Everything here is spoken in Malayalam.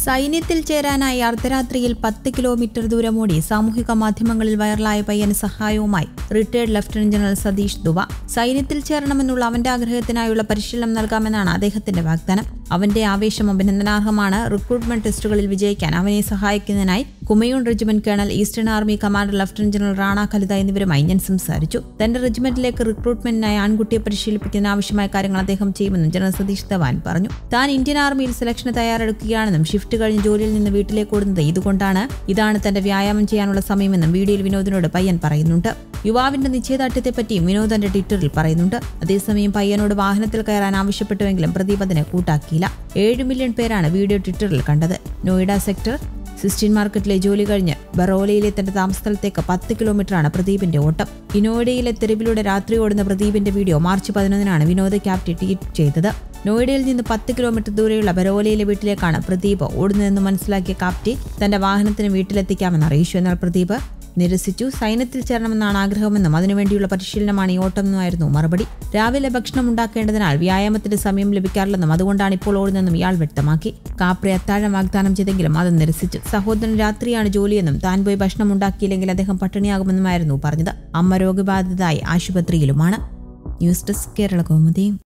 സൈന്യത്തിൽ ചേരാനായി അർദ്ധരാത്രിയിൽ പത്ത് കിലോമീറ്റർ ദൂരം ഓടി സാമൂഹിക മാധ്യമങ്ങളിൽ വൈറലായ പയ്യന് സഹായവുമായി retired lieutenant general Satish Dua സൈന്യത്തിൽ ചേരണമെന്നുള്ള അവന്റെ ആഗ്രഹത്തിനായുള്ള പരിശീലനം നൽകാമെന്നാണ് അദ്ദേഹത്തിന്റെ വാഗ്ദാനം അവന്റെ ആവേശം അഭിനന്ദനാർഹമാണ് റിക്രൂട്ട്മെന്റ് ടെസ്റ്റുകളിൽ വിജയിക്കാൻ അവനെ സഹായിക്കുന്നതിനായി Kumaon regiment colonel eastern army commander lieutenant general Rana Khalita എന്നിവരുമായി ഞാൻ സംസാരിച്ചു തന്റെ റെജിമെന്റിലേക്ക് റിക്രൂട്ട്മെന്റിനായി ആൺകുട്ടിയെ പരിശീലിപ്പിക്കുന്നതിന് ആവശ്യമായ കാര്യങ്ങൾ അദ്ദേഹം ചെയ്യുമെന്നും ജനറൽ സതീഷ് ധവാൻ പറഞ്ഞു താൻ ഇന്ത്യൻ ആർമിയിൽ സെലക്ഷന് തയ്യാറെടുക്കുകയാണെന്നും ഷിഫ്റ്റ് കഴിഞ്ഞ് ജോലിയിൽ നിന്ന് വീട്ടിലേക്ക് ഓടുന്നത് ഇതുകൊണ്ടാണ് ഇതാണ് തന്റെ വ്യായാമം ചെയ്യാനുള്ള സമയമെന്നും വീഡിയോയിൽ വിനോദിനോട് പയ്യൻ പറയുന്നുണ്ട് യുവാവിന്റെ നിശ്ചയദാർഢ്യത്തെപ്പറ്റിയും വിനോദ് തന്റെ ട്വിറ്ററിൽ പറയുന്നുണ്ട് അതേസമയം പയ്യനോട് വാഹനത്തിൽ കയറാൻ ആവശ്യപ്പെട്ടുവെങ്കിലും പ്രദീപ് അതിന് കൂട്ടാക്കിയില്ല ഏഴ് മില്യൺ പേരാണ് വീഡിയോ ട്വിറ്ററിൽ കണ്ടത് നോയിഡ സെക്ടർ സിസ്റ്റീൻ മാർക്കറ്റിലെ ജോലി കഴിഞ്ഞ് ബറോലയിലെ തന്റെ താമസസ്ഥലത്തേക്ക് പത്ത് കിലോമീറ്ററാണ് പ്രദീപിന്റെ ഓട്ടം ഇനോയിഡയിലെ തെരുവിലൂടെ രാത്രി ഓടുന്ന പ്രദീപിന്റെ വീഡിയോ മാർച്ച് പതിനൊന്നിനാണ് വിനോദ ക്യാപ്റ്റി ട്വീറ്റ് ചെയ്തത് നോയിഡയിൽ നിന്ന് പത്ത് കിലോമീറ്റർ ദൂരെയുള്ള ബരോലയിലെ വീട്ടിലേക്കാണ് പ്രദീപ് ഓടുന്നതെന്ന് മനസ്സിലാക്കിയ കാപ്റ്റി തന്റെ വാഹനത്തിന് വീട്ടിലെത്തിക്കാമെന്ന് അറിയിച്ചു എന്നാൽ പ്രദീപ് നിരസിച്ചു സൈന്യത്തിൽ ചേരണമെന്നാണ് ആഗ്രഹമെന്നും അതിനുവേണ്ടിയുള്ള പരിശീലനമാണ് ഈ ഓട്ടമെന്നുമായിരുന്നു മറുപടി രാവിലെ ഭക്ഷണം ഉണ്ടാക്കേണ്ടതിനാൽ വ്യായാമത്തിന് സമയം ലഭിക്കാറില്ലെന്നും അതുകൊണ്ടാണ് ഇപ്പോൾ ഓടുന്നതെന്നും ഇയാൾ വ്യക്തമാക്കി കാപ്രി അത്താഴം വാഗ്ദാനം ചെയ്തെങ്കിലും അത് നിരസിച്ചു സഹോദരൻ രാത്രിയാണ് ജോലിയെന്നും താൻ പോയി ഭക്ഷണം ഉണ്ടാക്കിയില്ലെങ്കിൽ അദ്ദേഹം പട്ടിണിയാകുമെന്നുമായിരുന്നു പറഞ്ഞത് അമ്മ രോഗബാധിതയായി ആശുപത്രിയിലുമാണ് ന്യൂസ് ഡെസ്ക് കേരള കൗമുദി